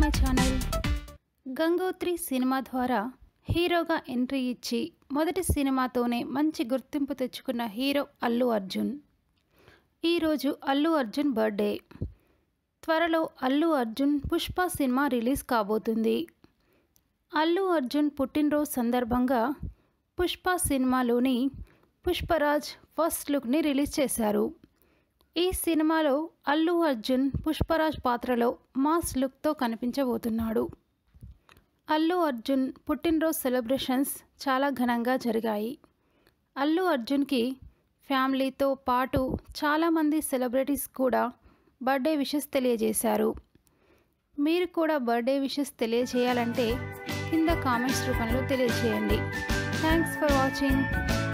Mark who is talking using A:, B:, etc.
A: my channel Gangotri cinema ద్వారా హీరోగా entry ఇచ్చి మొదటి సినిమాతోనే మంచి గుర్తింపు తెచ్చుకున్న హీరో అల్లు అర్జున్ ఈరోజు అల్లు అర్జున్ బర్త్డే త్వరలో అల్లు అర్జున్ పుష్ప సినిమా రిలీజ్ కాబోతుంది అల్లు అర్జున్ పుట్టినరోజు సందర్భంగా పుష్ప సినిమాలోని పుష్పరాజ్ ఫస్ట్ లుక్ని రిలీజ్ చేశారు ఈ సినిమాలో అల్లు అర్జున్ పుష్పరాజ్ పాత్రలో మాస్ లుక్తో కనిపించబోతున్నాడు అల్లు అర్జున్ పుట్టినరోజు సెలబ్రేషన్స్ చాలా ఘనంగా జరిగాయి అల్లు అర్జున్కి ఫ్యామిలీతో పాటు చాలామంది సెలబ్రిటీస్ కూడా బర్త్డే విషెస్ తెలియజేశారు మీరు కూడా బర్త్డే విషెస్ తెలియజేయాలంటే కింద కామెంట్స్ రూపంలో తెలియజేయండి థ్యాంక్స్ ఫర్ వాచింగ్